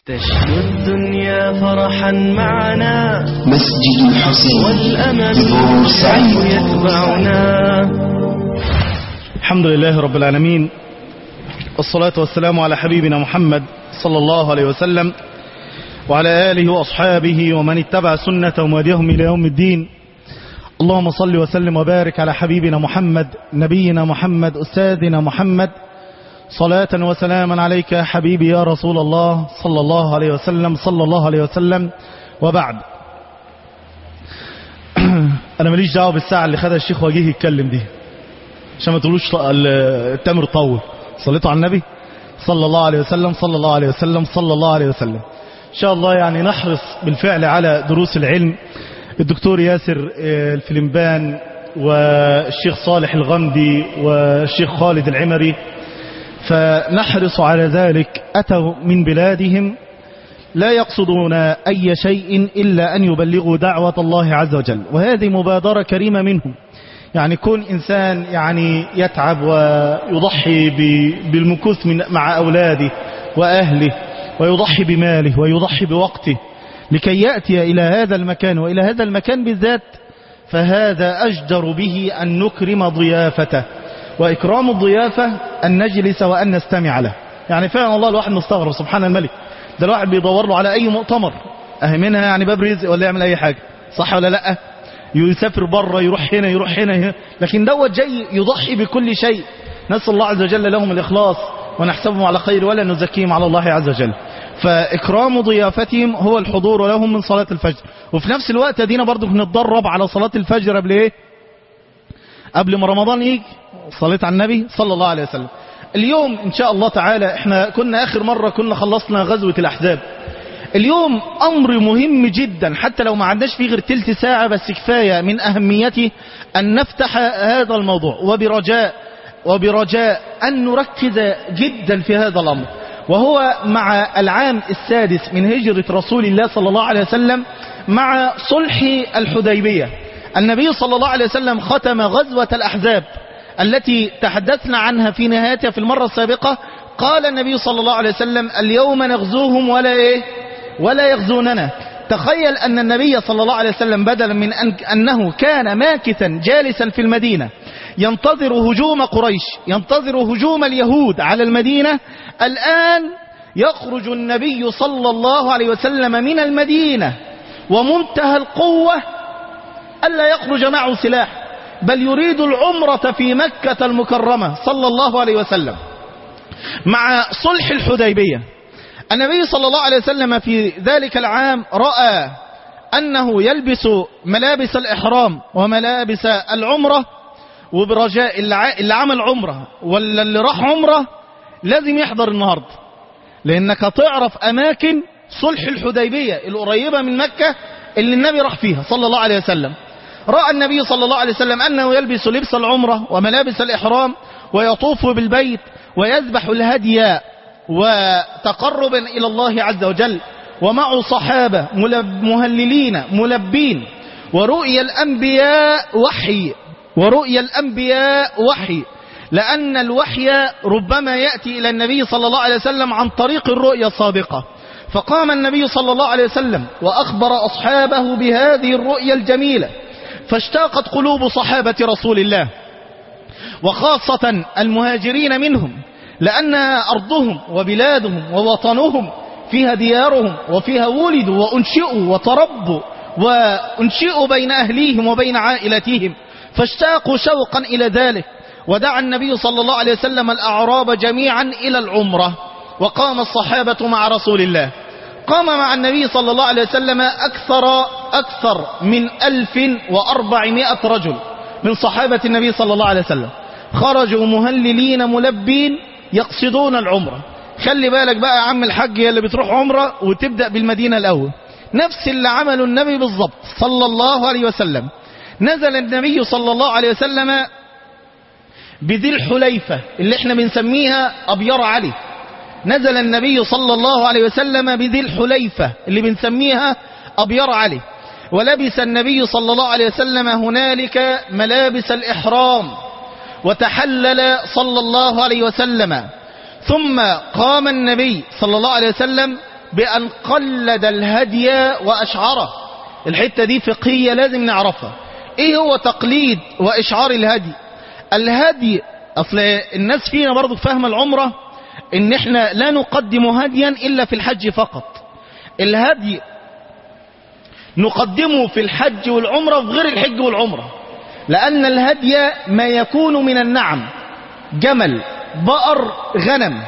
تشكو الدنيا فرحا معنا مسجد الحسين والأمل ببورسعيد يتبعنا الحمد لله رب العالمين والصلاة والسلام على حبيبنا محمد صلى الله عليه وسلم وعلى آله وأصحابه ومن اتبع سنة وماديهم إلى يوم الدين اللهم صل وسلم وبارك على حبيبنا محمد نبينا محمد أستاذنا محمد صلاة وسلاما عليك يا حبيبي يا رسول الله صلى الله عليه وسلم صلى الله عليه وسلم وبعد أنا ماليش دعوه بالساعة اللي خدها الشيخ وجيه يتكلم دي عشان ما تقولوش التامر طول صليتوا على النبي صلى الله عليه وسلم صلى الله عليه وسلم صلى الله عليه وسلم إن شاء الله يعني نحرص بالفعل على دروس العلم الدكتور ياسر الفلمبان والشيخ صالح الغمدي والشيخ خالد العمري فنحرص على ذلك أتوا من بلادهم لا يقصدون أي شيء إلا أن يبلغوا دعوة الله عز وجل وهذه مبادرة كريمة منهم يعني كون إنسان يعني يتعب ويضحي بالمكوث من مع أولاده وأهله ويضحي بماله ويضحي بوقته لكي يأتي إلى هذا المكان وإلى هذا المكان بالذات فهذا أجدر به أن نكرم ضيافته وإكرام الضيافة أن نجلس وأن نستمع له يعني فعلا الله الواحد مستغرب سبحان الملك ده الواحد بيدور له على أي مؤتمر أهمنها يعني باب رزق ولا يعمل أي حاجة صح ولا لأ يسافر بره يروح هنا يروح هنا, هنا لكن دوت جاي يضحي بكل شيء نسأل الله عز وجل لهم الإخلاص ونحسبهم على خير ولا نزكيهم على الله عز وجل فإكرام ضيافتهم هو الحضور لهم من صلاة الفجر وفي نفس الوقت دينا برضو بنتدرب على صلاة الفجر قبل ايه قبل ما رمضان يجي صليت على النبي صلى الله عليه وسلم اليوم ان شاء الله تعالى احنا كنا اخر مرة كنا خلصنا غزوة الاحزاب اليوم امر مهم جدا حتى لو ما عندناش فيه غير تلت ساعة بس كفاية من اهميته ان نفتح هذا الموضوع وبرجاء وبرجاء ان نركز جدا في هذا الامر وهو مع العام السادس من هجرة رسول الله صلى الله عليه وسلم مع صلح الحديبية النبي صلى الله عليه وسلم ختم غزوة الأحزاب التي تحدثنا عنها في نهايتها في المرة السابقة قال النبي صلى الله عليه وسلم اليوم نغزوهم ولا إيه ولا يغزوننا تخيل أن النبي صلى الله عليه وسلم بدلا من أن أنه كان ماكثا جالسا في المدينة ينتظر هجوم قريش ينتظر هجوم اليهود على المدينة الآن يخرج النبي صلى الله عليه وسلم من المدينة ومنتهى القوة ألا يخرج معه سلاح بل يريد العمرة في مكة المكرمة صلى الله عليه وسلم مع صلح الحديبية النبي صلى الله عليه وسلم في ذلك العام رأى أنه يلبس ملابس الإحرام وملابس العمرة وبرجاء اللي عمل عمرة ولا اللي راح عمرة لازم يحضر النهاردة لأنك تعرف أماكن صلح الحديبية القريبة من مكة اللي النبي راح فيها صلى الله عليه وسلم رأى النبي صلى الله عليه وسلم أنه يلبس لبس العمرة وملابس الإحرام ويطوف بالبيت ويذبح الهدي وتقربا إلى الله عز وجل ومعه صحابة مهللين ملبين ورؤيا الأنبياء وحي ورؤيا الأنبياء وحي لأن الوحي ربما يأتي إلى النبي صلى الله عليه وسلم عن طريق الرؤيا الصادقة فقام النبي صلى الله عليه وسلم وأخبر أصحابه بهذه الرؤيا الجميلة فاشتاقت قلوب صحابة رسول الله وخاصة المهاجرين منهم لأنها أرضهم وبلادهم ووطنهم فيها ديارهم وفيها ولدوا وأنشئوا وتربوا وأنشئوا بين أهليهم وبين عائلتهم فاشتاقوا شوقا إلى ذلك ودعا النبي صلى الله عليه وسلم الأعراب جميعا إلى العمرة وقام الصحابة مع رسول الله قام مع النبي صلى الله عليه وسلم أكثر أكثر من ألف وأربعمائة رجل من صحابة النبي صلى الله عليه وسلم خرجوا مهللين ملبين يقصدون العمرة خلي بالك بقى يا عم الحج اللي بتروح عمرة وتبدأ بالمدينة الأول نفس اللي عمله النبي بالضبط صلى الله عليه وسلم نزل النبي صلى الله عليه وسلم بذي الحليفة اللي احنا بنسميها أبيار علي نزل النبي صلى الله عليه وسلم بذي الحليفة اللي بنسميها أبيار علي ولبس النبي صلى الله عليه وسلم هنالك ملابس الإحرام وتحلل صلى الله عليه وسلم ثم قام النبي صلى الله عليه وسلم بأن قلد الهدي وأشعره الحتة دي فقهية لازم نعرفها ايه هو تقليد وإشعار الهدي الهدي أصل الناس فينا برضو فاهمة العمرة ان احنا لا نقدم هديا إلا في الحج فقط الهدي نقدمه في الحج والعمرة في غير الحج والعمرة لأن الهدي ما يكون من النعم جمل بقر غنم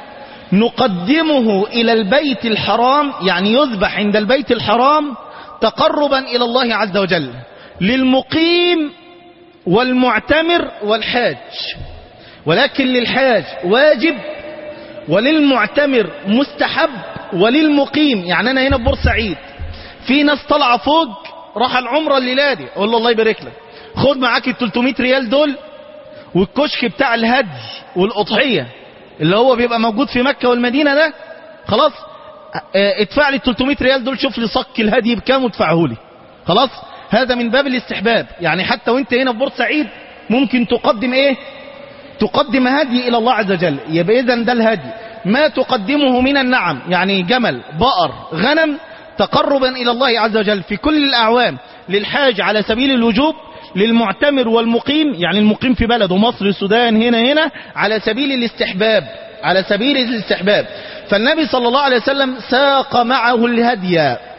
نقدمه إلى البيت الحرام يعني يذبح عند البيت الحرام تقربا إلى الله عز وجل للمقيم والمعتمر والحاج ولكن للحاج واجب وللمعتمر مستحب وللمقيم يعني أنا هنا بورسعيد في ناس طالعة فوق راح العمرة الليلة دي أقول له الله يبارك لك خد معاك ال 300 ريال دول والكشك بتاع الهدي والأضحية اللي هو بيبقى موجود في مكة والمدينة ده خلاص اه، ادفع لي ال 300 ريال دول شوف لي صك الهدي بكام وادفعه لي خلاص هذا من باب الاستحباب يعني حتى وانت هنا في بورسعيد ممكن تقدم ايه تقدم هدي الى الله عز وجل يبقى اذا ده الهدي ما تقدمه من النعم يعني جمل بقر غنم تقربا الى الله عز وجل في كل الاعوام للحاج على سبيل الوجوب للمعتمر والمقيم يعني المقيم في بلده مصر السودان هنا هنا على سبيل الاستحباب على سبيل الاستحباب فالنبي صلى الله عليه وسلم ساق معه الهدي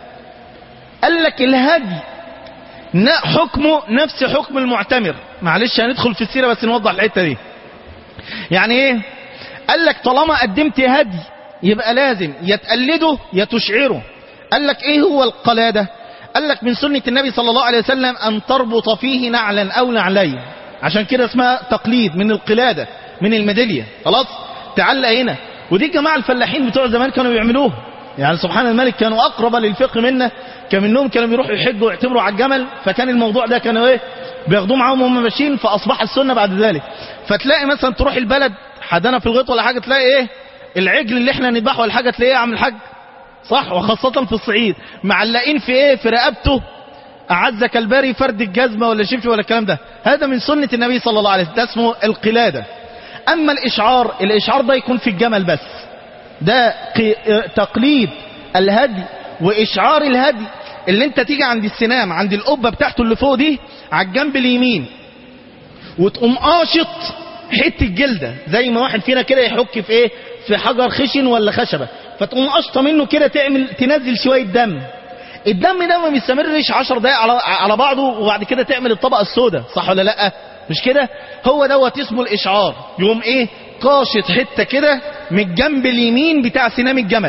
قال لك الهدي ن- حكمه نفس حكم المعتمر معلش هندخل في السيرة بس نوضح الحتة دي يعني ايه قال لك طالما قدمت هدي يبقى لازم يتقلده يتشعره قال لك ايه هو القلادة قال لك من سنة النبي صلى الله عليه وسلم ان تربط فيه نعلا او نعلين عشان كده اسمها تقليد من القلادة من الميدالية خلاص تعلق هنا ودي جماعة الفلاحين بتوع زمان كانوا بيعملوها يعني سبحان الملك كانوا اقرب للفقه منا كان منهم كانوا بيروحوا يحجوا ويعتمروا على الجمل فكان الموضوع ده كانوا ايه بياخدوه معاهم وهم ماشيين فاصبح السنه بعد ذلك فتلاقي مثلا تروح البلد حدانا في الغيط ولا حاجه تلاقي ايه العجل اللي احنا نذبحه ولا حاجه تلاقيه يا عم الحاج صح وخاصه في الصعيد معلقين في ايه في رقبته اعزك الباري فرد الجزمه ولا شبشب ولا الكلام ده هذا من سنه النبي صلى الله عليه وسلم ده اسمه القلاده اما الاشعار الاشعار ده يكون في الجمل بس ده ق- تقليد الهدي واشعار الهدي اللي انت تيجي عند السنام عند القبه بتاعته اللي فوق دي على الجنب اليمين وتقوم قاشط حته جلده زي ما واحد فينا كده يحك في ايه في حجر خشن ولا خشبه فتقوم قاشطه منه كده تعمل تنزل شويه دم الدم ده ما بيستمرش 10 دقايق على على بعضه وبعد كده تعمل الطبقه السوداء صح ولا لا مش كده هو دوت اسمه الاشعار يقوم ايه قاشط حته كده من الجنب اليمين بتاع سنام الجمل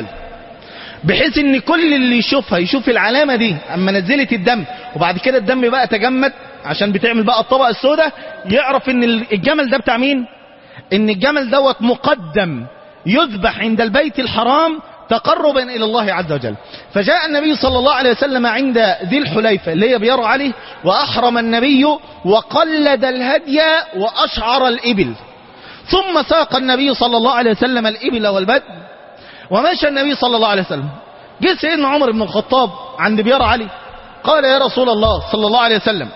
بحيث ان كل اللي يشوفها يشوف العلامه دي اما نزلت الدم وبعد كده الدم بقى تجمد عشان بتعمل بقى الطبقه السوداء يعرف ان الجمل ده بتاع مين ان الجمل دوت مقدم يذبح عند البيت الحرام تقربا الى الله عز وجل فجاء النبي صلى الله عليه وسلم عند ذي الحليفه اللي هي بيرى عليه واحرم النبي وقلد الهدي واشعر الابل ثم ساق النبي صلى الله عليه وسلم الابل والبدن ومشى النبي صلى الله عليه وسلم جه سيدنا عمر بن الخطاب عند بيار علي قال يا رسول الله صلى الله عليه وسلم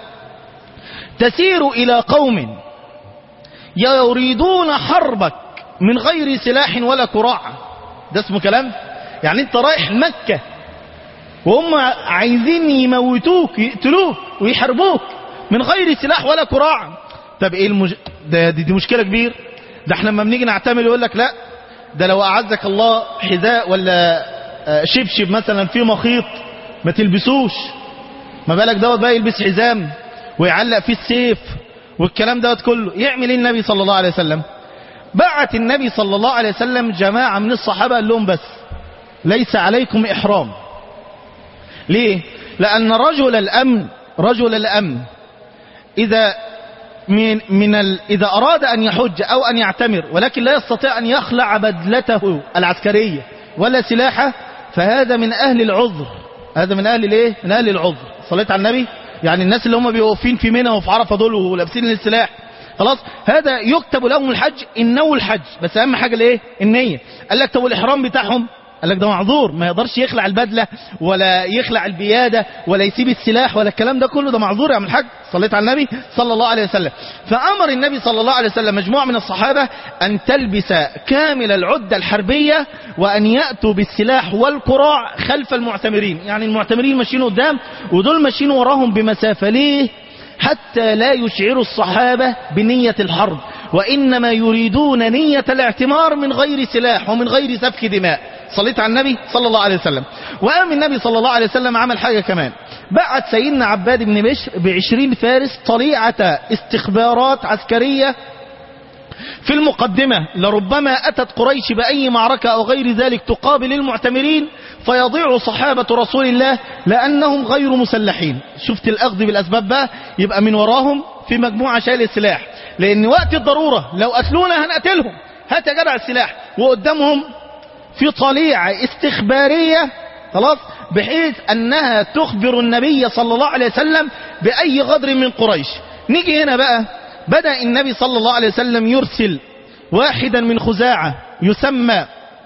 تسير إلى قوم يريدون حربك من غير سلاح ولا كراع ده اسمه كلام يعني انت رايح مكة وهم عايزين يموتوك يقتلوك ويحاربوك من غير سلاح ولا كراع طب ايه المج... ده دي, دي مشكلة كبير ده احنا لما بنيجي نعتمل يقول لك لا ده لو أعزك الله حذاء ولا آه، شبشب مثلا فيه مخيط ما تلبسوش ما بالك دوت بقى يلبس حزام ويعلق فيه السيف والكلام دوت كله يعمل ايه النبي صلى الله عليه وسلم بعت النبي صلى الله عليه وسلم جماعة من الصحابة قال لهم بس ليس عليكم إحرام ليه لأن رجل الأمن رجل الأمن إذا من من ال... إذا أراد أن يحج أو أن يعتمر ولكن لا يستطيع أن يخلع بدلته العسكرية ولا سلاحه فهذا من أهل العذر هذا من أهل الإيه؟ من أهل العذر صليت على النبي يعني الناس اللي هم بيوقفين في منى وفي عرفة دول ولابسين السلاح خلاص هذا يكتب لهم الحج إنه الحج بس أهم حاجة الإيه النية قال لك طب والإحرام بتاعهم قال لك ده معذور ما يقدرش يخلع البدلة ولا يخلع البيادة ولا يسيب السلاح ولا الكلام ده كله ده معذور يا عم الحاج صليت على النبي صلى الله عليه وسلم فأمر النبي صلى الله عليه وسلم مجموعة من الصحابة أن تلبس كامل العدة الحربية وأن يأتوا بالسلاح والكراع خلف المعتمرين يعني المعتمرين ماشيين قدام ودول ماشيين وراهم بمسافة ليه حتى لا يشعروا الصحابة بنية الحرب وإنما يريدون نية الاعتمار من غير سلاح ومن غير سفك دماء صليت على النبي صلى الله عليه وسلم وقام النبي صلى الله عليه وسلم عمل حاجة كمان بعت سيدنا عباد بن بشر بعشرين فارس طليعة استخبارات عسكرية في المقدمة لربما أتت قريش بأي معركة أو غير ذلك تقابل المعتمرين فيضيع صحابة رسول الله لأنهم غير مسلحين شفت الأخذ بالأسباب بقى يبقى من وراهم في مجموعة شايل السلاح لأن وقت الضرورة لو قتلونا هنقتلهم هات يا جدع السلاح وقدامهم في طليعة استخبارية خلاص بحيث أنها تخبر النبي صلى الله عليه وسلم بأي غدر من قريش نيجي هنا بقى بدأ النبي صلى الله عليه وسلم يرسل واحدا من خزاعة يسمى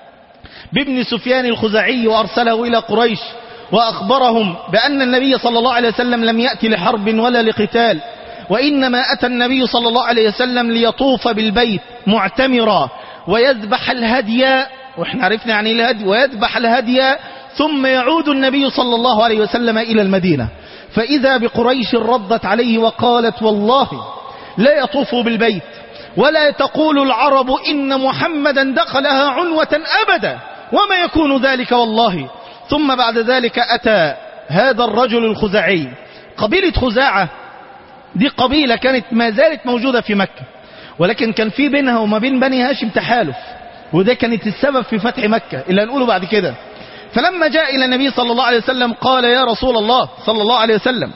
بابن سفيان الخزاعي وأرسله إلى قريش وأخبرهم بأن النبي صلى الله عليه وسلم لم يأتي لحرب ولا لقتال وإنما أتى النبي صلى الله عليه وسلم ليطوف بالبيت معتمرا ويذبح الهدي واحنا عرفنا يعني الهدي ويذبح الهدي ثم يعود النبي صلى الله عليه وسلم إلى المدينة فإذا بقريش ردت عليه وقالت والله لا يطوف بالبيت ولا تقول العرب إن محمدا دخلها عنوة أبدا وما يكون ذلك والله ثم بعد ذلك أتى هذا الرجل الخزاعي قبيلة خزاعة دي قبيلة كانت ما زالت موجودة في مكة ولكن كان في بينها وما بين بني هاشم تحالف وده كانت السبب في فتح مكة اللي هنقوله بعد كده فلما جاء إلى النبي صلى الله عليه وسلم قال يا رسول الله صلى الله عليه وسلم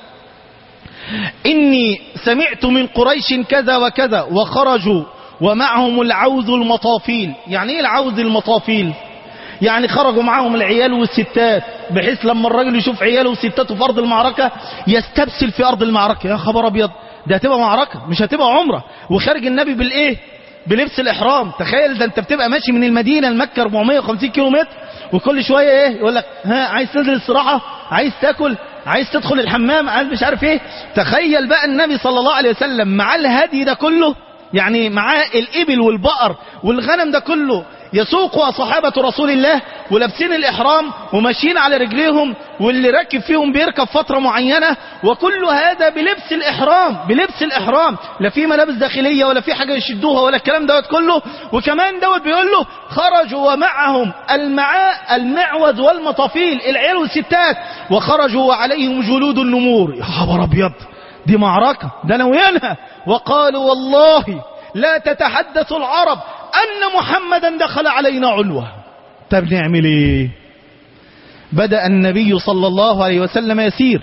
إني سمعت من قريش كذا وكذا وخرجوا ومعهم العوذ المطافيل يعني ايه العوذ المطافيل يعني خرجوا معاهم العيال والستات بحيث لما الراجل يشوف عياله وستاته في أرض المعركة يستبسل في أرض المعركة يا خبر أبيض ده هتبقى معركة مش هتبقى عمرة وخارج النبي بالإيه بلبس الإحرام تخيل ده أنت بتبقى ماشي من المدينة لمكة 450 كيلو متر وكل شوية إيه يقول لك ها عايز تنزل الصراحة عايز تاكل عايز تدخل الحمام عايز مش عارف ايه تخيل بقى النبي صلى الله عليه وسلم مع الهدي ده كله يعني معاه الإبل والبقر والغنم ده كله يسوق صحابة رسول الله ولابسين الإحرام وماشيين على رجليهم واللي راكب فيهم بيركب فترة معينة وكل هذا بلبس الإحرام بلبس الإحرام لا في ملابس داخلية ولا في حاجة يشدوها ولا الكلام دوت كله وكمان دوت بيقول له خرجوا ومعهم المعاء المعوز والمطافيل العيال والستات وخرجوا وعليهم جلود النمور يا خبر أبيض دي معركة ده نوينها وقالوا والله لا تتحدث العرب أن محمدا دخل علينا علوة طب نعمل ايه بدأ النبي صلى الله عليه وسلم يسير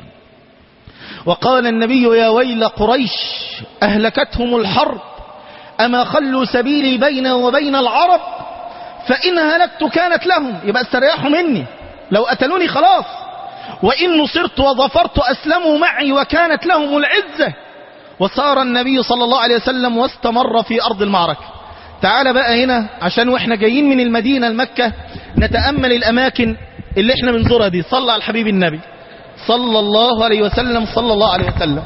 وقال النبي يا ويل قريش أهلكتهم الحرب أما خلوا سبيلي بيني وبين العرب فإن هلكت كانت لهم يبقى استريحوا مني لو قتلوني خلاص وإن نصرت وظفرت أسلموا معي وكانت لهم العزة وصار النبي صلى الله عليه وسلم واستمر في أرض المعركة تعال بقى هنا عشان واحنا جايين من المدينة لمكة نتأمل الأماكن اللي احنا بنزورها دي صلى على الحبيب النبي صلى الله عليه وسلم صلى الله عليه وسلم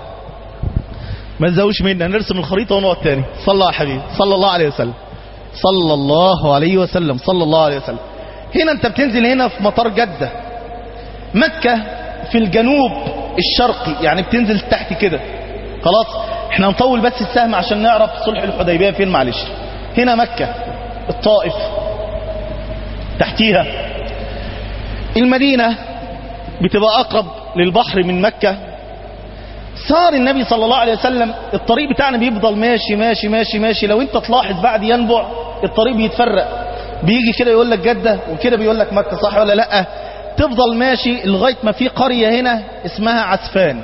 ما تزوش منا نرسم الخريطة ونقعد تاني صلى على الحبيب صلى الله عليه وسلم صلى الله عليه وسلم صلى الله عليه وسلم هنا انت بتنزل هنا في مطار جدة مكة في الجنوب الشرقي يعني بتنزل تحت كده خلاص احنا نطول بس السهم عشان نعرف صلح الحديبية فين معلش هنا مكة الطائف تحتيها المدينة بتبقى أقرب للبحر من مكة صار النبي صلى الله عليه وسلم الطريق بتاعنا بيفضل ماشي ماشي ماشي ماشي لو انت تلاحظ بعد ينبع الطريق بيتفرق بيجي كده يقول لك جدة وكده بيقول لك مكة صح ولا لا تفضل ماشي لغاية ما في قرية هنا اسمها عسفان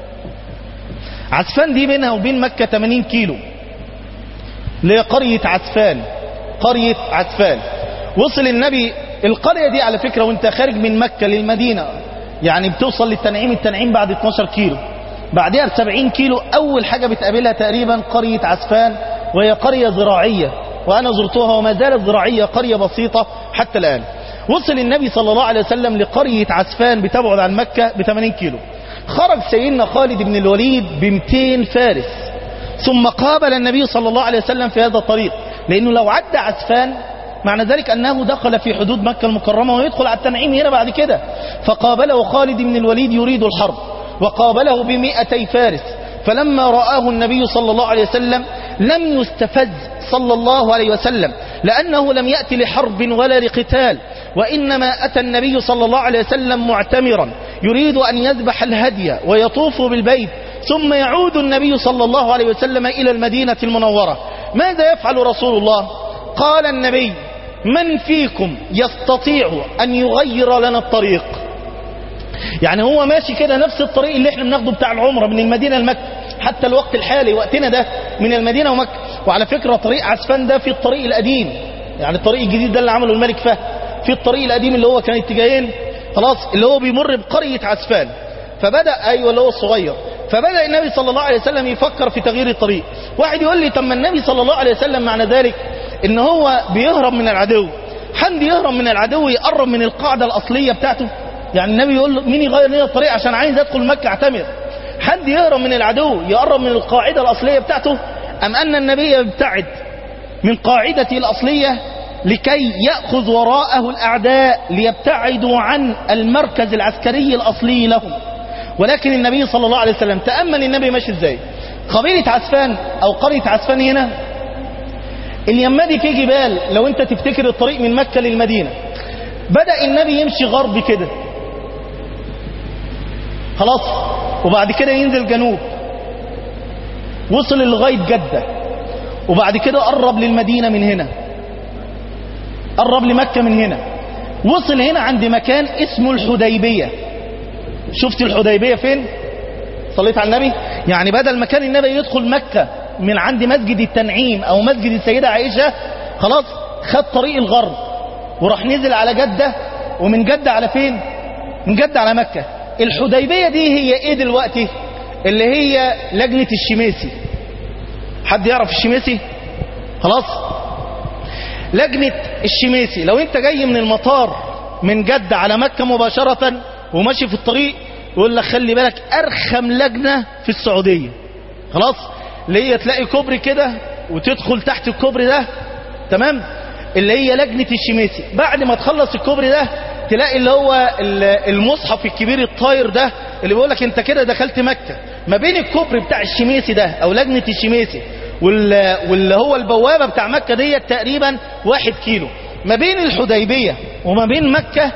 عسفان دي بينها وبين مكة 80 كيلو اللي هي قرية عسفان قرية عسفان وصل النبي القرية دي على فكرة وانت خارج من مكة للمدينة يعني بتوصل للتنعيم التنعيم بعد 12 كيلو بعدها ب 70 كيلو أول حاجة بتقابلها تقريبا قرية عسفان وهي قرية زراعية وأنا زرتها وما زالت زراعية قرية بسيطة حتى الآن وصل النبي صلى الله عليه وسلم لقرية عسفان بتبعد عن مكة ب 80 كيلو خرج سيدنا خالد بن الوليد ب 200 فارس ثم قابل النبي صلى الله عليه وسلم في هذا الطريق لأنه لو عدى عسفان معنى ذلك أنه دخل في حدود مكة المكرمة ويدخل على التنعيم هنا بعد كده فقابله خالد بن الوليد يريد الحرب وقابله بمئتي فارس فلما رآه النبي صلى الله عليه وسلم لم يستفز صلى الله عليه وسلم لأنه لم يأتي لحرب ولا لقتال وإنما أتى النبي صلى الله عليه وسلم معتمرا يريد أن يذبح الهدي ويطوف بالبيت ثم يعود النبي صلى الله عليه وسلم إلى المدينة المنورة ماذا يفعل رسول الله قال النبي من فيكم يستطيع أن يغير لنا الطريق يعني هو ماشي كده نفس الطريق اللي احنا بناخده بتاع العمرة من المدينة لمكة حتى الوقت الحالي وقتنا ده من المدينة ومكة وعلى فكرة طريق عسفان ده في الطريق القديم يعني الطريق الجديد ده اللي عمله الملك فهد في الطريق القديم اللي هو كان اتجاهين خلاص اللي هو بيمر بقرية عسفان فبدأ ايوه اللي هو الصغير فبدأ النبي صلى الله عليه وسلم يفكر في تغيير الطريق واحد يقول لي طب ما النبي صلى الله عليه وسلم معنى ذلك ان هو بيهرب من العدو حد يهرب من العدو يقرب من القاعدة الأصلية بتاعته يعني النبي يقول له مين يغير لنا الطريق عشان عايز ادخل مكة اعتمر حد يهرب من العدو يقرب من القاعدة الأصلية بتاعته أم أن النبي يبتعد من قاعدته الأصلية لكي يأخذ وراءه الأعداء ليبتعدوا عن المركز العسكري الأصلي لهم ولكن النبي صلى الله عليه وسلم تأمل النبي ماشي ازاي قبيلة عسفان أو قرية عسفان هنا اليمة دي في جبال لو انت تفتكر الطريق من مكة للمدينة بدأ النبي يمشي غرب كده خلاص وبعد كده ينزل جنوب وصل لغاية جدة وبعد كده قرب للمدينة من هنا قرب لمكة من هنا وصل هنا عند مكان اسمه الحديبية شفت الحديبية فين صليت على النبي يعني بدل ما كان النبي يدخل مكة من عند مسجد التنعيم او مسجد السيدة عائشة خلاص خد طريق الغرب وراح نزل على جدة ومن جدة على فين من جدة على مكة الحديبية دي هي ايه دلوقتي اللي هي لجنة الشميسي حد يعرف الشميسي خلاص لجنة الشميسي لو انت جاي من المطار من جدة على مكة مباشرة وماشي في الطريق يقول لك خلي بالك ارخم لجنة في السعودية خلاص اللي هي تلاقي كوبري كده وتدخل تحت الكوبري ده تمام اللي هي لجنة الشميسي بعد ما تخلص الكوبري ده تلاقي اللي هو المصحف الكبير الطاير ده اللي بيقول لك انت كده دخلت مكة ما بين الكوبري بتاع الشميسي ده او لجنة الشميسي واللي هو البوابة بتاع مكة ديت تقريبا واحد كيلو ما بين الحديبية وما بين مكة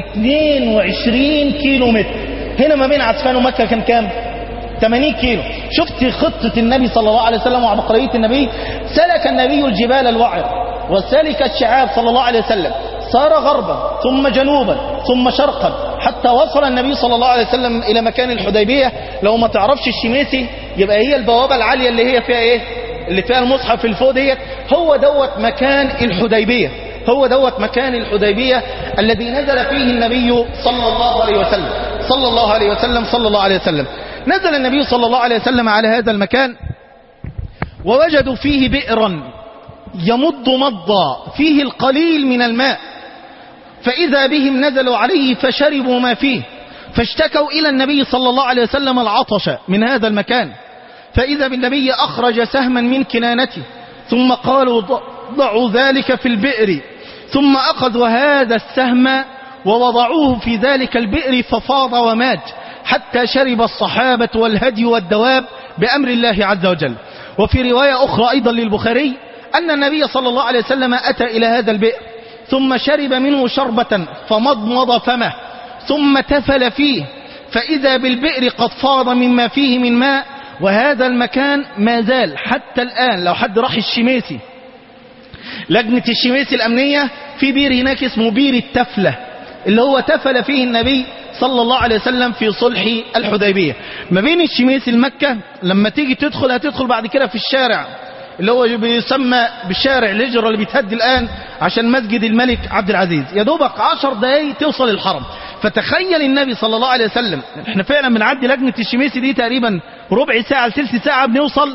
22 كيلو متر هنا ما بين عسفان ومكة كان كام 80 كيلو شفت خطة النبي صلى الله عليه وسلم وعبقرية النبي سلك النبي الجبال الوعر وسلك الشعاب صلى الله عليه وسلم سار غربا ثم جنوبا ثم شرقا حتى وصل النبي صلى الله عليه وسلم إلى مكان الحديبية لو ما تعرفش الشميسي يبقى هي البوابة العالية اللي هي فيها ايه اللي فيها المصحف الفوق ديت هو دوت مكان الحديبية هو دوت مكان الحديبية الذي نزل فيه النبي صلى الله عليه وسلم صلى الله عليه وسلم صلى الله عليه وسلم نزل النبي صلى الله عليه وسلم على هذا المكان ووجدوا فيه بئرا يمض مضا فيه القليل من الماء فإذا بهم نزلوا عليه فشربوا ما فيه فاشتكوا إلى النبي صلى الله عليه وسلم العطش من هذا المكان فإذا بالنبي أخرج سهما من كنانته ثم قالوا ضعوا ذلك في البئر ثم أخذوا هذا السهم ووضعوه في ذلك البئر ففاض ومات حتى شرب الصحابة والهدي والدواب بأمر الله عز وجل وفي رواية أخرى أيضا للبخاري أن النبي صلى الله عليه وسلم أتى إلى هذا البئر ثم شرب منه شربة فمضمض فمه ثم تفل فيه فإذا بالبئر قد فاض مما فيه من ماء وهذا المكان ما زال حتى الآن لو حد راح الشميسي لجنة الشميسي الأمنية في بير هناك اسمه بير التفلة اللي هو تفل فيه النبي صلى الله عليه وسلم في صلح الحديبية ما بين الشميسي المكة لما تيجي تدخل هتدخل بعد كده في الشارع اللي هو بيسمى بالشارع الهجرة اللي بيتهد الآن عشان مسجد الملك عبد العزيز يا دوبك عشر دقايق توصل الحرم فتخيل النبي صلى الله عليه وسلم احنا فعلا بنعدي لجنة الشميسي دي تقريبا ربع ساعة لثلث ساعة بنوصل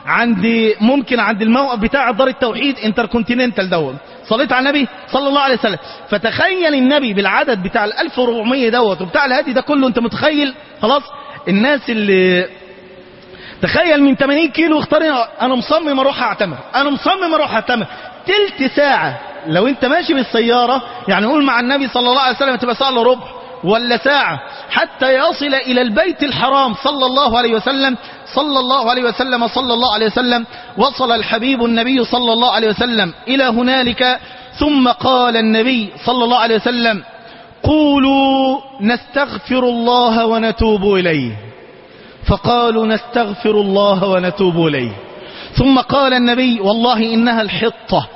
عند ممكن عند الموقف بتاع دار التوحيد انتركونتيننتال دوت صليت على النبي صلى الله عليه وسلم فتخيل النبي بالعدد بتاع ال 1400 دوت وبتاع الهادي ده كله انت متخيل خلاص الناس اللي تخيل من 80 كيلو اختار انا مصمم اروح اعتمر انا مصمم اروح اعتمر تلت ساعة لو انت ماشي بالسيارة يعني قول مع النبي صلى الله عليه وسلم تبقى ساعة الا ربع ولا ساعة حتى يصل الى البيت الحرام صلى الله عليه وسلم صلى الله عليه وسلم صلى الله عليه وسلم وصل الحبيب النبي صلى الله عليه وسلم الى هنالك ثم قال النبي صلى الله عليه وسلم قولوا نستغفر الله ونتوب اليه فقالوا نستغفر الله ونتوب إليه ثم قال النبي والله إنها الحطة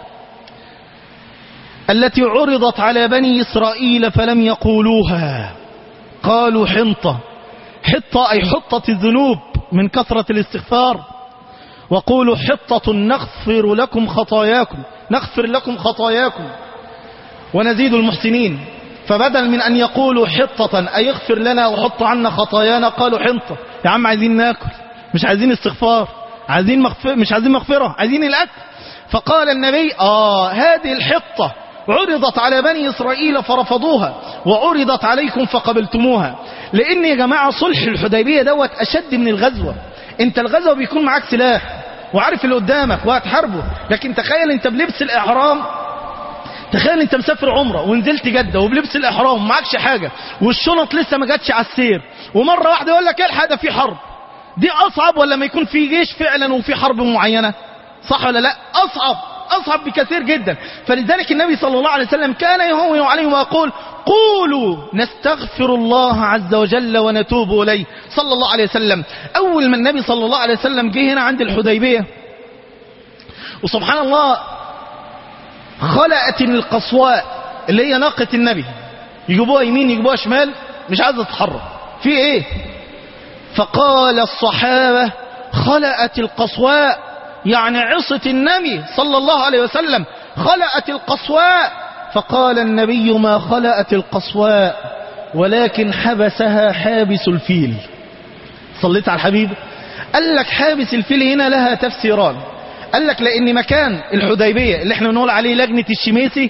التي عرضت على بني إسرائيل فلم يقولوها قالوا حنطة حطة أي حطة الذنوب من كثرة الاستغفار وقولوا حطة نغفر لكم خطاياكم نغفر لكم خطاياكم ونزيد المحسنين فبدل من أن يقولوا حطة أي اغفر لنا وحط عنا خطايانا قالوا حنطة يا عم عايزين ناكل مش عايزين استغفار عايزين مغفرة مش عايزين مغفرة عايزين الأكل فقال النبي آه هذه الحطة عرضت على بني إسرائيل فرفضوها وعرضت عليكم فقبلتموها لأن يا جماعة صلح الحديبية دوت أشد من الغزوة انت الغزوة بيكون معاك سلاح وعارف اللي قدامك وهتحاربه لكن تخيل انت بلبس الإحرام تخيل انت مسافر عمره ونزلت جده وبلبس الاحرام ومعكش حاجه والشنط لسه ما جاتش على السير ومره واحده يقول لك الحق ده في حرب دي اصعب ولا ما يكون في جيش فعلا وفي حرب معينه صح ولا لا اصعب اصعب بكثير جدا فلذلك النبي صلى الله عليه وسلم كان يهون عليهم ويقول قولوا نستغفر الله عز وجل ونتوب اليه صلى الله عليه وسلم اول ما النبي صلى الله عليه وسلم جه هنا عند الحديبيه وسبحان الله خلقت القصواء اللي هي ناقة النبي يجيبوها يمين يجيبوها شمال مش عايزة تتحرك في ايه فقال الصحابة خلقت القصواء يعني عصت النبي صلى الله عليه وسلم خلقت القصواء فقال النبي ما خلقت القصواء ولكن حبسها حابس الفيل صليت على الحبيب قال لك حابس الفيل هنا لها تفسيران قال لك لان مكان الحديبيه اللي احنا بنقول عليه لجنه الشميسي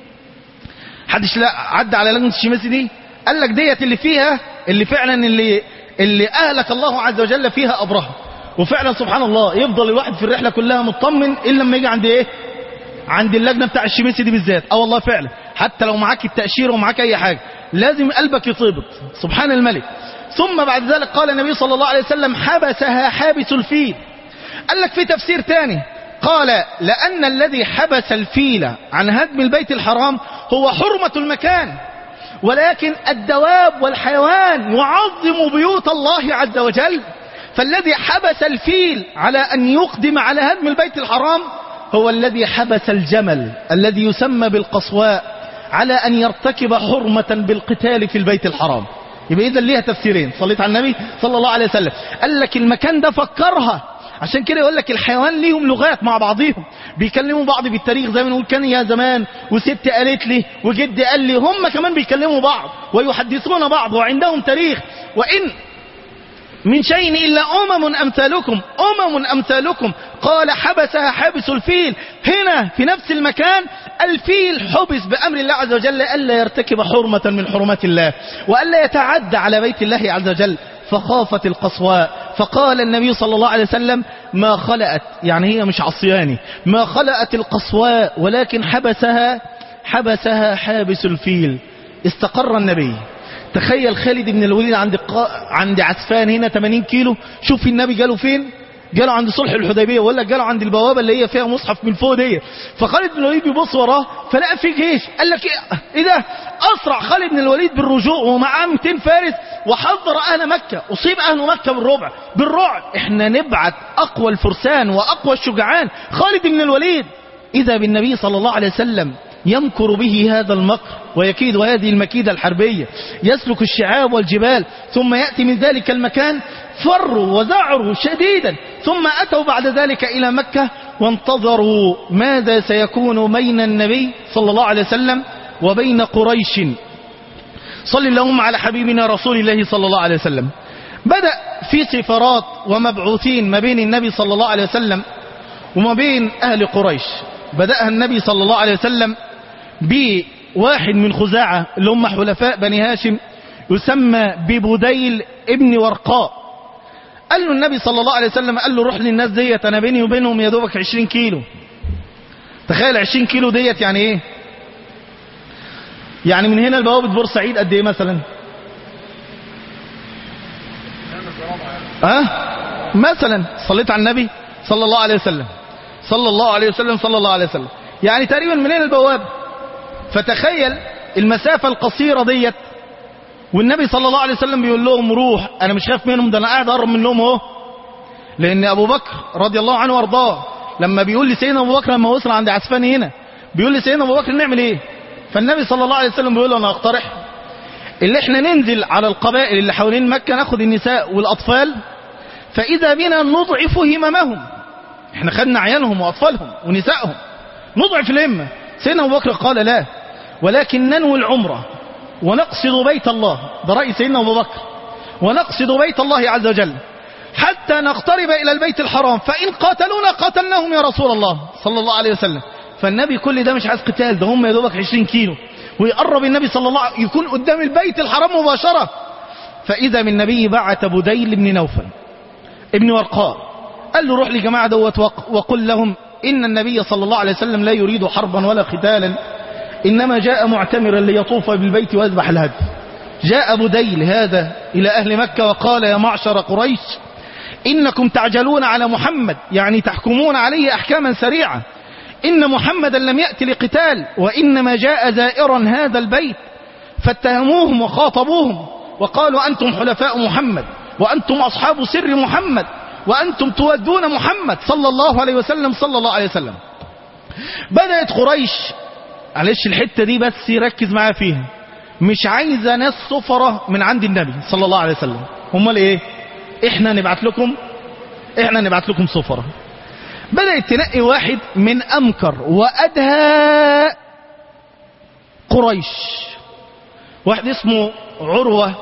حدش لا عدى على لجنه الشميسي دي قال لك ديت اللي فيها اللي فعلا اللي اللي اهلك الله عز وجل فيها ابرهه وفعلا سبحان الله يفضل الواحد في الرحله كلها مطمن الا لما يجي عند ايه عند اللجنه بتاع الشميسي دي بالذات اه والله فعلا حتى لو معاك التاشيره ومعاك اي حاجه لازم قلبك يطيبط سبحان الملك ثم بعد ذلك قال النبي صلى الله عليه وسلم حبسها حابس الفيل قال لك في تفسير تاني قال لأن الذي حبس الفيل عن هدم البيت الحرام هو حرمة المكان ولكن الدواب والحيوان يعظم بيوت الله عز وجل فالذي حبس الفيل على أن يقدم على هدم البيت الحرام هو الذي حبس الجمل الذي يسمى بالقصواء على أن يرتكب حرمة بالقتال في البيت الحرام يبقى إذا ليها تفسيرين صليت على النبي صلى الله عليه وسلم قال لك المكان ده فكرها عشان كده يقول لك الحيوان ليهم لغات مع بعضهم بيكلموا بعض بالتاريخ زي ما نقول كان يا زمان وست قالت لي وجدي قال لي هم كمان بيكلموا بعض ويحدثون بعض وعندهم تاريخ وإن من شيء إلا أمم أمثالكم أمم أمثالكم قال حبسها حابس الفيل هنا في نفس المكان الفيل حبس بأمر الله عز وجل ألا يرتكب حرمة من حرمات الله وألا يتعدى على بيت الله عز وجل فخافت القصواء فقال النبي صلى الله عليه وسلم ما خلقت يعني هي مش عصياني ما خلقت القصواء ولكن حبسها حبسها حابس الفيل استقر النبي تخيل خالد بن الوليد عند قا... عند عسفان هنا 80 كيلو شوف النبي جاله فين جاله عند صلح الحديبيه ولا جاله عند البوابه اللي هي فيها مصحف من فوق دي فخالد بن الوليد بيبص وراه فلقى في جيش قال لك ايه, إيه ده اسرع خالد بن الوليد بالرجوع ومعاه 200 فارس وحذر اهل مكه اصيب اهل مكه بالربع بالرعب احنا نبعت اقوى الفرسان واقوى الشجعان خالد بن الوليد اذا بالنبي صلى الله عليه وسلم يمكر به هذا المكر ويكيد هذه المكيدة الحربية يسلك الشعاب والجبال ثم يأتي من ذلك المكان فروا وزعروا شديدا ثم أتوا بعد ذلك إلى مكة وانتظروا ماذا سيكون بين النبي صلى الله عليه وسلم وبين قريش صل اللهم على حبيبنا رسول الله صلى الله عليه وسلم بدأ في سفارات ومبعوثين ما بين النبي صلى الله عليه وسلم وما بين أهل قريش بدأها النبي صلى الله عليه وسلم بواحد من خزاعة اللي هم حلفاء بني هاشم يسمى ببديل ابن ورقاء قال له النبي صلى الله عليه وسلم قال له روح للناس ديت انا بيني وبينهم يا دوبك 20 كيلو تخيل 20 كيلو ديت يعني ايه يعني من هنا لبوابة بورسعيد قد ايه مثلا ها أه؟ مثلا صليت على النبي صلى الله عليه وسلم صلى الله عليه وسلم صلى الله عليه وسلم يعني تقريبا من هنا البوابة فتخيل المسافة القصيرة ديت والنبي صلى الله عليه وسلم بيقول لهم روح انا مش خايف منهم ده انا قاعد اقرب منهم اهو لان ابو بكر رضي الله عنه وارضاه لما بيقول لي سيدنا ابو بكر لما وصل عند عسفاني هنا بيقول لي سيدنا ابو بكر نعمل ايه فالنبي صلى الله عليه وسلم بيقول له انا اقترح اللي احنا ننزل على القبائل اللي حوالين مكة ناخد النساء والاطفال فاذا بنا نضعف هممهم احنا خدنا عيالهم واطفالهم ونسائهم نضعف الهمة سيدنا ابو بكر قال لا ولكن ننوي العمره ونقصد بيت الله ده رأي سيدنا أبو بكر ونقصد بيت الله عز وجل حتى نقترب إلى البيت الحرام فإن قاتلونا قتلناهم يا رسول الله صلى الله عليه وسلم فالنبي كل ده مش عايز قتال ده هم يا دوبك 20 كيلو ويقرب النبي صلى الله عليه يكون قدام البيت الحرام مباشرة فإذا من النبي بعت بديل بن نوفل ابن ورقاء قال له روح لجماعة دوت وقل لهم إن النبي صلى الله عليه وسلم لا يريد حربا ولا قتالا إنما جاء معتمرا ليطوف بالبيت ويذبح الهدي جاء بديل هذا إلى أهل مكة وقال يا معشر قريش إنكم تعجلون على محمد يعني تحكمون عليه أحكاما سريعة إن محمدا لم يأتي لقتال وإنما جاء زائرا هذا البيت فاتهموهم وخاطبوهم وقالوا أنتم حلفاء محمد وأنتم أصحاب سر محمد وأنتم تودون محمد صلى الله عليه وسلم صلى الله عليه وسلم بدأت قريش معلش الحتة دي بس ركز معايا فيها مش عايزة ناس صفرة من عند النبي صلى الله عليه وسلم هم ايه احنا نبعت لكم احنا نبعت لكم صفرة بدأت تنقي واحد من امكر وادهى قريش واحد اسمه عروة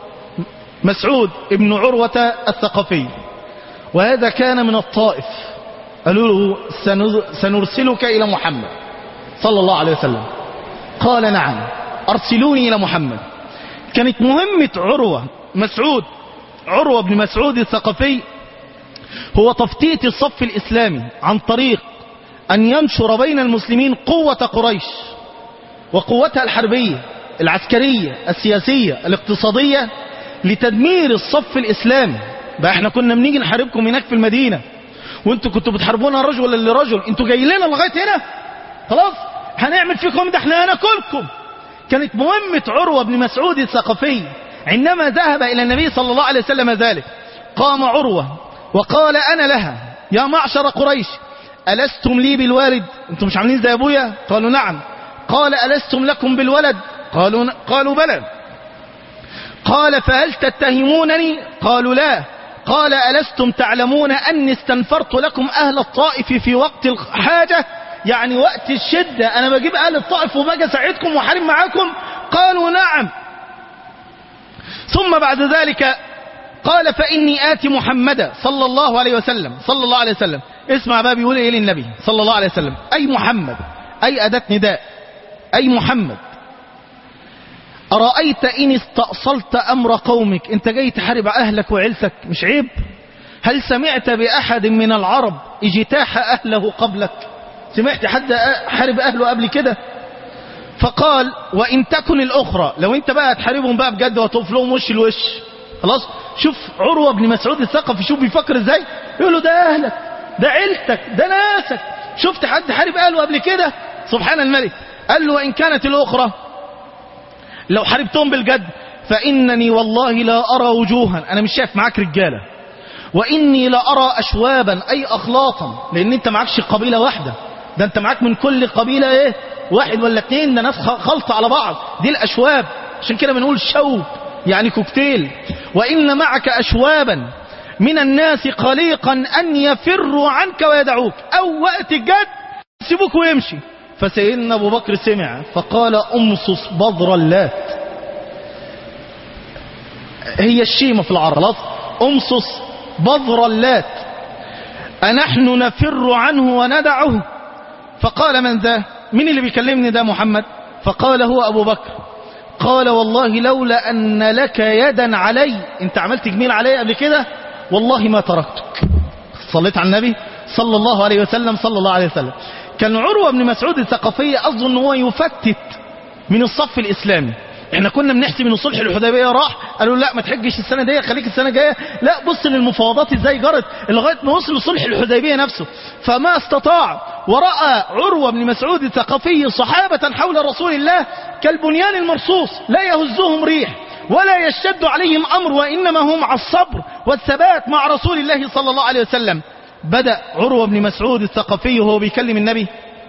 مسعود ابن عروة الثقفي وهذا كان من الطائف قالوا له سنرسلك إلى محمد صلى الله عليه وسلم قال نعم أرسلوني إلى محمد كانت مهمة عروة مسعود عروة بن مسعود الثقفي هو تفتيت الصف الإسلامي عن طريق أن ينشر بين المسلمين قوة قريش وقوتها الحربية العسكرية السياسية الاقتصادية لتدمير الصف الإسلامي بقى احنا كنا بنيجي نحاربكم هناك في المدينة وانتوا كنتوا بتحاربونا رجل لرجل انتوا جايين لنا لغاية هنا خلاص هنعمل فيكم ده احنا هناكلكم كانت مهمة عروة بن مسعود الثقفي عندما ذهب إلى النبي صلى الله عليه وسلم ذلك قام عروة وقال أنا لها يا معشر قريش ألستم لي بالوالد أنتم مش عاملين زي أبويا قالوا نعم قال ألستم لكم بالولد قالوا, قالوا بلى قال فهل تتهمونني قالوا لا قال ألستم تعلمون أني استنفرت لكم أهل الطائف في وقت الحاجة يعني وقت الشدة أنا بجيب أهل الطائف وباجي أساعدكم وحارب معاكم قالوا نعم ثم بعد ذلك قال فإني آتي محمدا صلى الله عليه وسلم صلى الله عليه وسلم اسمع بقى بيقول ايه للنبي صلى الله عليه وسلم أي محمد أي أداة نداء أي محمد أرأيت إن استأصلت أمر قومك أنت جاي تحارب أهلك وعيلتك مش عيب هل سمعت بأحد من العرب اجتاح أهله قبلك سمعت حد حارب أهله قبل كده فقال وإن تكن الأخرى لو أنت بقى تحاربهم بقى بجد وتقف لهم وش الوش خلاص شوف عروة بن مسعود الثقفي شوف بيفكر ازاي يقول له ده أهلك ده عيلتك ده ناسك شفت حد حارب أهله قبل كده سبحان الملك قال له وإن كانت الأخرى لو حاربتهم بالجد فإنني والله لا أرى وجوها أنا مش شايف معاك رجالة وإني لا أرى أشوابا أي أخلاطا لأن أنت معكش قبيلة واحدة ده أنت معاك من كل قبيلة إيه واحد ولا اتنين ده ناس خلطة على بعض دي الأشواب عشان كده بنقول شوب يعني كوكتيل وإن معك أشوابا من الناس قليقا أن يفروا عنك ويدعوك أو وقت الجد سيبوك ويمشي فسيدنا أبو بكر سمع فقال أمصص بضر اللات هي الشيمة في العرب خلاص أمصص بذر اللات أنحن نفر عنه وندعه فقال من ذا مين اللي بيكلمني ده محمد فقال هو أبو بكر قال والله لولا أن لك يدا علي انت عملت جميل علي قبل كده والله ما تركتك صليت على النبي صلى الله عليه وسلم صلى الله عليه وسلم كان عروة بن مسعود الثقفي أظن أن هو يفتت من الصف الإسلامي احنا كنا بنحسب ان صلح الحديبيه راح قالوا لا ما تحجش السنه دي خليك السنه الجايه لا بص للمفاوضات ازاي جرت لغايه ما وصل لصلح الحديبيه نفسه فما استطاع وراى عروه بن مسعود الثقفي صحابه حول رسول الله كالبنيان المرصوص لا يهزهم ريح ولا يشتد عليهم امر وانما هم على الصبر والثبات مع رسول الله صلى الله عليه وسلم بدا عروه بن مسعود الثقفي وهو بيكلم النبي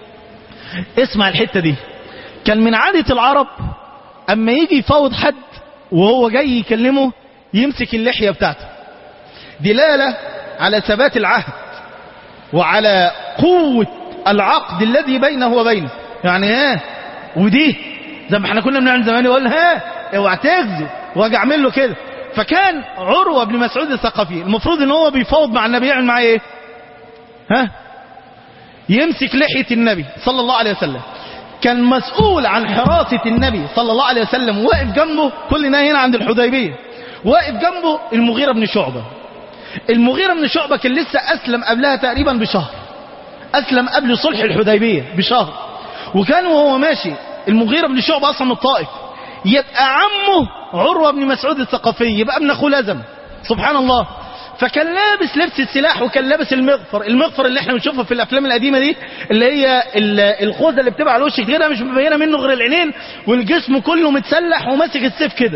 اسمع الحته دي كان من عاده العرب اما يجي يفاوض حد وهو جاي يكلمه يمسك اللحية بتاعته دلالة على ثبات العهد وعلى قوة العقد الذي بينه وبينه يعني ها ودي زي ما احنا كنا بنعمل زمان يقول ها اوعى تغزو واجي اعمل له كده فكان عروة بن مسعود الثقفي المفروض ان هو بيفاوض مع النبي يعمل معاه ايه ها يمسك لحية النبي صلى الله عليه وسلم كان مسؤول عن حراسة النبي صلى الله عليه وسلم واقف جنبه كلنا هنا عند الحديبية واقف جنبه المغيرة بن شعبة المغيرة بن شعبة كان لسه أسلم قبلها تقريبا بشهر أسلم قبل صلح الحديبية بشهر وكان وهو ماشي المغيرة بن شعبة أصلا من الطائف يبقى عمه عروة بن مسعود الثقفي يبقى ابن أخوه لازم سبحان الله فكان لابس لبس السلاح وكان لابس المغفر المغفر اللي احنا بنشوفه في الافلام القديمه دي اللي هي الخوذه اللي بتبقى على وشك كده مش مبينه منه غير العينين والجسم كله متسلح وماسك السيف كده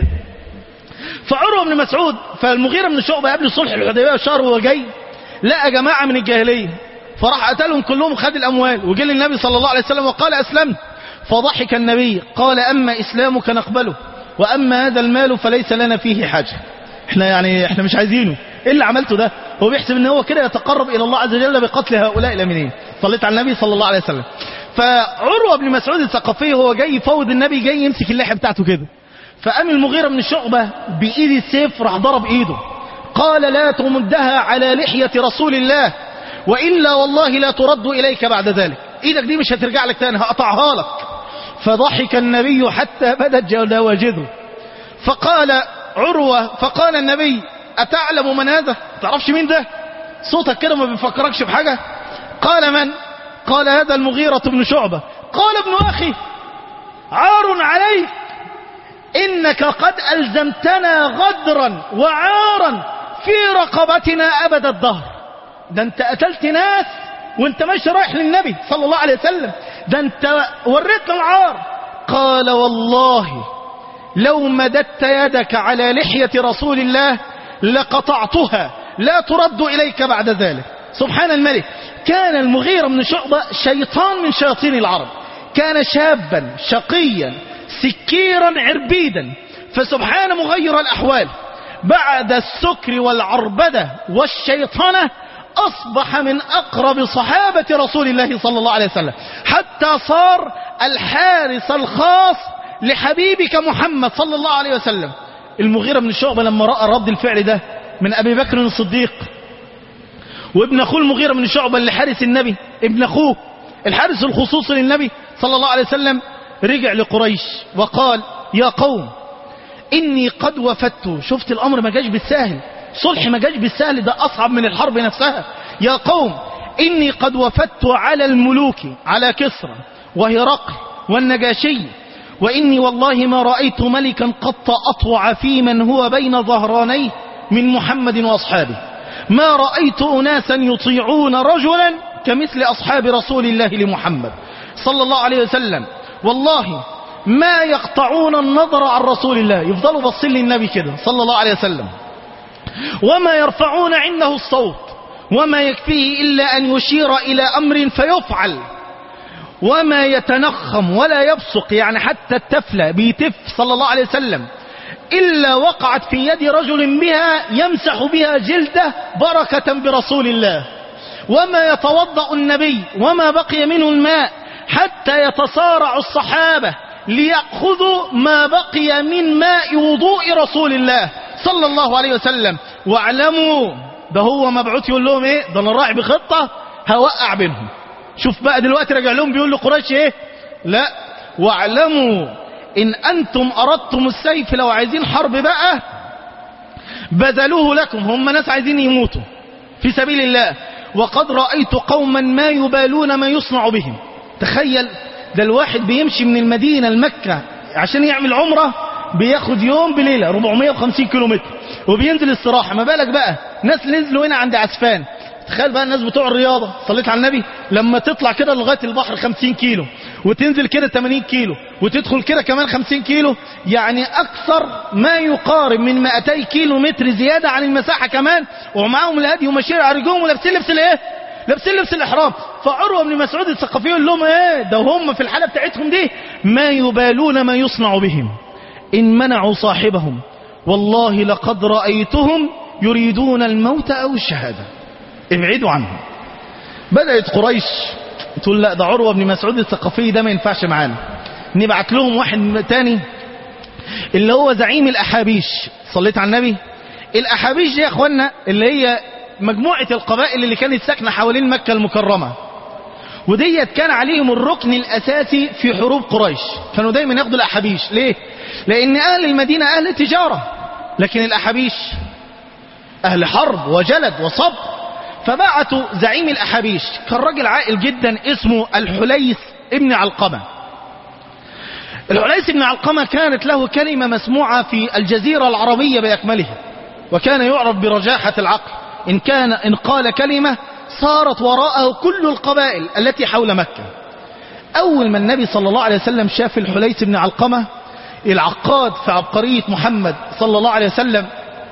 فعروه بن مسعود فالمغيره بن شعبه قبل صلح الحديبيه بشهر وهو جاي لقى جماعه من الجاهليه فراح قتلهم كلهم وخد الاموال وجه للنبي صلى الله عليه وسلم وقال اسلمت فضحك النبي قال اما اسلامك نقبله واما هذا المال فليس لنا فيه حاجه احنا يعني احنا مش عايزينه ايه اللي عملته ده هو بيحسب ان هو كده يتقرب الى الله عز وجل بقتل هؤلاء الامنين صليت على النبي صلى الله عليه وسلم فعروه بن مسعود الثقفي هو جاي يفوض النبي جاي يمسك اللحيه بتاعته كده فقام المغيره بن الشعبه بايد السيف راح ضرب ايده قال لا تمدها على لحيه رسول الله والا والله لا ترد اليك بعد ذلك ايدك دي مش هترجع لك تاني هقطعها لك فضحك النبي حتى بدت جواجذه فقال عروة فقال النبي أتعلم من هذا تعرفش مين ده صوتك كده ما بيفكركش بحاجة قال من قال هذا المغيرة بن شعبة قال ابن أخي عار عليك إنك قد ألزمتنا غدرا وعارا في رقبتنا أبد الدهر ده أنت قتلت ناس وانت ماشي رايح للنبي صلى الله عليه وسلم ده انت وريتنا العار قال والله لو مددت يدك على لحية رسول الله لقطعتها لا ترد إليك بعد ذلك سبحان الملك كان المغيرة من شعبة شيطان من شياطين العرب كان شابا شقيا سكيرا عربيدا فسبحان مغير الأحوال بعد السكر والعربدة والشيطنة أصبح من أقرب صحابة رسول الله صلى الله عليه وسلم حتى صار الحارس الخاص لحبيبك محمد صلى الله عليه وسلم المغيرة بن الشعبة لما رأى رد الفعل ده من أبي بكر الصديق وابن أخوه المغيرة بن الشعبة اللي حارس النبي ابن أخوه الحارس الخصوصي للنبي صلى الله عليه وسلم رجع لقريش وقال يا قوم إني قد وفدت شفت الأمر ما جاش بالسهل صلح ما جاش بالسهل ده أصعب من الحرب نفسها يا قوم إني قد وفدت على الملوك على كسرى وهرقل والنجاشي وإني والله ما رأيت ملكا قط أطوع في من هو بين ظهرانيه من محمد وأصحابه ما رأيت أناسا يطيعون رجلا كمثل أصحاب رسول الله لمحمد صلى الله عليه وسلم والله ما يقطعون النظر عن رسول الله يفضلوا بصين للنبي كده صلى الله عليه وسلم وما يرفعون عنده الصوت وما يكفيه إلا أن يشير إلى أمر فيفعل وما يتنخم ولا يبصق يعني حتى التفلة بيتف صلى الله عليه وسلم إلا وقعت في يد رجل بها يمسح بها جلده بركة برسول الله وما يتوضأ النبي وما بقي منه الماء حتى يتصارع الصحابة ليأخذوا ما بقي من ماء وضوء رسول الله صلى الله عليه وسلم واعلموا ده هو مبعوث يقول لهم ايه ده انا رايح بخطة هوقع بينهم شوف بقى دلوقتي راجع لهم بيقول لقريش ايه لا واعلموا ان انتم اردتم السيف لو عايزين حرب بقى بذلوه لكم هم ناس عايزين يموتوا في سبيل الله وقد رأيت قوما ما يبالون ما يصنع بهم تخيل ده الواحد بيمشي من المدينة لمكة عشان يعمل عمرة بياخد يوم بليلة 450 كيلومتر وبينزل استراحة ما بالك بقى ناس نزلوا هنا عند عسفان تخيل بقى الناس بتوع الرياضة صليت على النبي لما تطلع كده لغاية البحر 50 كيلو وتنزل كده 80 كيلو وتدخل كده كمان 50 كيلو يعني أكثر ما يقارب من 200 كيلو متر زيادة عن المساحة كمان ومعاهم الهدي وماشيين على رجلهم ولابسين لبس الايه لابسين لبس الإحرام فعروة بن مسعود الثقفي يقول لهم ايه ده هم في الحالة بتاعتهم دي ما يبالون ما يصنع بهم إن منعوا صاحبهم والله لقد رأيتهم يريدون الموت أو الشهادة ابعدوا عنهم بدأت قريش تقول لا ده عروة بن مسعود الثقفي ده ما ينفعش معانا نبعت لهم واحد تاني اللي هو زعيم الأحابيش صليت على النبي الأحابيش دي يا أخوانا اللي هي مجموعة القبائل اللي كانت ساكنة حوالين مكة المكرمة وديت كان عليهم الركن الأساسي في حروب قريش كانوا دايما ياخدوا الأحابيش ليه؟ لأن أهل المدينة أهل تجارة لكن الأحابيش أهل حرب وجلد وصبر فبعتوا زعيم الأحابيش كان راجل عاقل جدا اسمه الحليس ابن علقمة الحليس ابن علقمة كانت له كلمة مسموعة في الجزيرة العربية بأكملها وكان يعرف برجاحة العقل إن كان إن قال كلمة صارت وراءه كل القبائل التي حول مكة أول ما النبي صلى الله عليه وسلم شاف الحليس بن علقمة العقاد في عبقرية محمد صلى الله عليه وسلم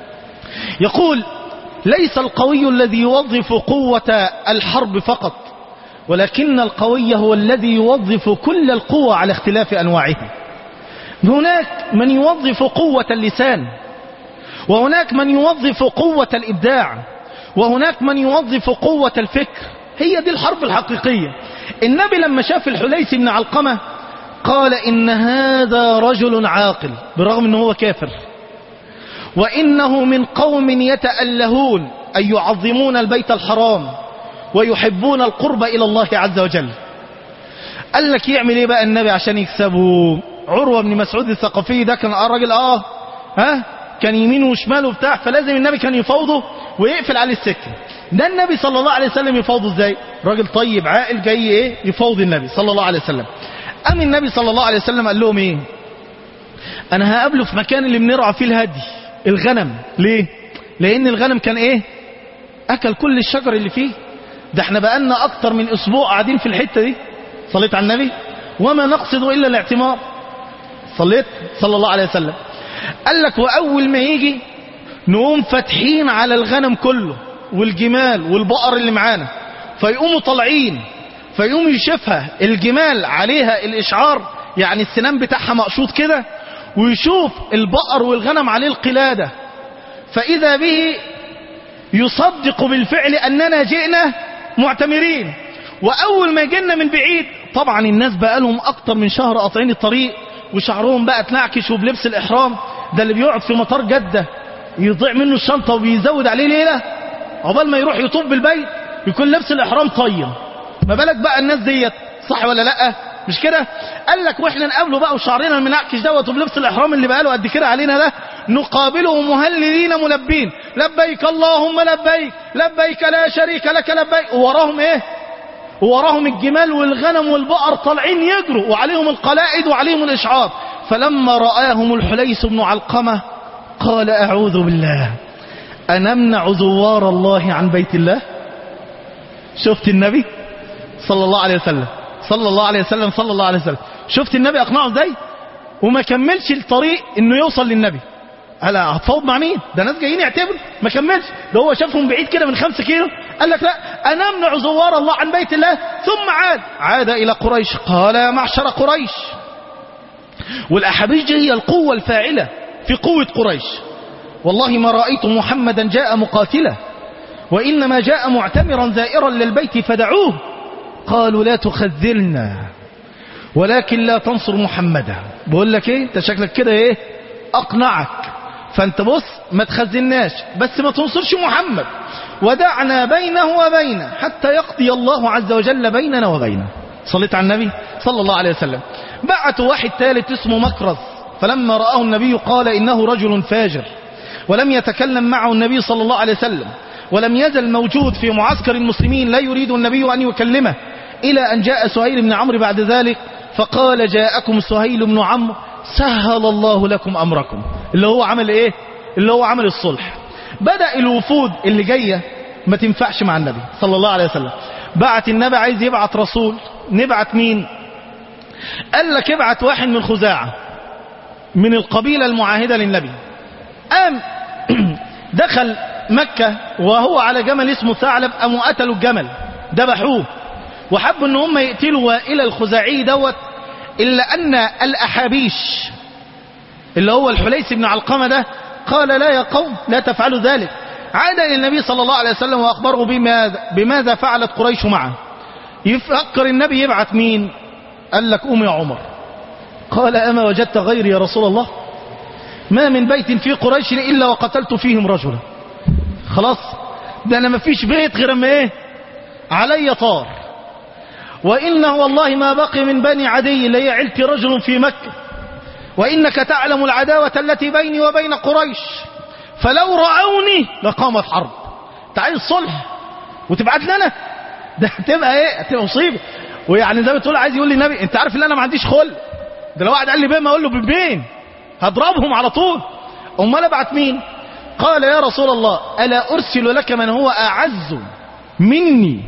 يقول ليس القوي الذي يوظف قوة الحرب فقط ولكن القوي هو الذي يوظف كل القوة على اختلاف أنواعها هناك من يوظف قوة اللسان وهناك من يوظف قوة الإبداع وهناك من يوظف قوة الفكر هي دي الحرب الحقيقية النبي لما شاف الحليس بن علقمة قال إن هذا رجل عاقل بالرغم أنه هو كافر وإنه من قوم يتألهون أي يعظمون البيت الحرام ويحبون القرب إلى الله عز وجل قال لك يعمل ايه بقى النبي عشان يكسبه عروة بن مسعود الثقفي ده كان راجل اه ها كان يمينه وشماله وبتاع فلازم النبي كان يفاوضه ويقفل عليه السكه ده النبي صلى الله عليه وسلم يفاوضه ازاي راجل طيب عاقل جاي ايه يفاوض النبي صلى الله عليه وسلم قام النبي صلى الله عليه وسلم قال لهم ايه انا هقابله في مكان اللي بنرعى فيه الهدي الغنم ليه لان الغنم كان ايه اكل كل الشجر اللي فيه ده احنا بقالنا اكتر من اسبوع قاعدين في الحته دي صليت على النبي وما نقصد الا الاعتمار صليت صلى الله عليه وسلم قال لك واول ما يجي نقوم فاتحين على الغنم كله والجمال والبقر اللي معانا فيقوموا طالعين فيقوم يشوفها الجمال عليها الاشعار يعني السنام بتاعها مقشوط كده ويشوف البقر والغنم عليه القلادة فإذا به يصدق بالفعل أننا جئنا معتمرين وأول ما جينا من بعيد طبعا الناس بقى لهم أكتر من شهر قاطعين الطريق وشعرهم بقى اتنعكش وبلبس الإحرام ده اللي بيقعد في مطار جدة يضيع منه الشنطة وبيزود عليه ليلة عقبال ما يروح يطوب بالبيت يكون لبس الإحرام طيب ما بالك بقى الناس ديت صح ولا لأ مش كده قال لك واحنا نقابله بقى وشعرنا المنعكش دوت وبلبس الاحرام اللي بقاله قد كده علينا ده نقابله مهللين ملبين لبيك اللهم لبيك لبيك لا شريك لك لبيك ووراهم ايه ووراهم الجمال والغنم والبقر طالعين يجروا وعليهم القلائد وعليهم الاشعار فلما رآهم الحليس بن علقمة قال اعوذ بالله أنمنع زوار الله عن بيت الله شفت النبي صلى الله عليه وسلم صلى الله عليه وسلم صلى الله عليه وسلم شفت النبي اقنعه ازاي وما كملش الطريق انه يوصل للنبي هلا هتفاوض مع مين ده ناس جايين يعتبر ما كملش ده هو شافهم بعيد كده من خمسة كيلو قال لك لا انا امنع زوار الله عن بيت الله ثم عاد عاد الى قريش قال يا معشر قريش والاحابيش دي هي القوة الفاعلة في قوة قريش والله ما رأيت محمدا جاء مقاتلا وإنما جاء معتمرا زائرا للبيت فدعوه قالوا لا تخذلنا ولكن لا تنصر محمدا بقول لك ايه انت شكلك كده ايه اقنعك فانت بص ما تخزناش بس ما تنصرش محمد ودعنا بينه وبينه حتى يقضي الله عز وجل بيننا وبينه صليت على النبي صلى الله عليه وسلم بعتوا واحد ثالث اسمه مكرز فلما رآه النبي قال إنه رجل فاجر ولم يتكلم معه النبي صلى الله عليه وسلم ولم يزل موجود في معسكر المسلمين لا يريد النبي أن يكلمه إلى أن جاء سهيل بن عمرو بعد ذلك فقال جاءكم سهيل بن عمرو سهل الله لكم أمركم اللي هو عمل إيه اللي هو عمل الصلح بدأ الوفود اللي جاية ما تنفعش مع النبي صلى الله عليه وسلم بعت النبي عايز يبعت رسول نبعت مين قال لك ابعت واحد من خزاعة من القبيلة المعاهدة للنبي قام دخل مكة وهو على جمل اسمه ثعلب قاموا قتلوا الجمل ذبحوه وحبوا ان هم يقتلوا وائل الخزاعي دوت الا ان الاحابيش اللي هو الحليس بن علقمة ده قال لا يا قوم لا تفعلوا ذلك عاد الى النبي صلى الله عليه وسلم واخبره بماذا, بماذا فعلت قريش معه يفكر النبي يبعث مين قال لك قوم يا عمر قال أما وجدت غيري يا رسول الله ما من بيت في قريش إلا وقتلت فيهم رجلا خلاص ده أنا ما فيش بيت غير ما إيه علي طار وإنه والله ما بقي من بني عدي اللي هي عيلتي رجل في مكة وإنك تعلم العداوة التي بيني وبين قريش فلو رأوني لقامت حرب تعال الصلح وتبعت لنا ده هتبقى ايه هتبقى مصيبه ويعني زي ما تقول عايز يقول لي النبي انت عارف ان انا ما عنديش خل ده لو واحد قال لي بيه ما اقول له ببين هضربهم على طول امال ابعت مين قال يا رسول الله الا ارسل لك من هو اعز مني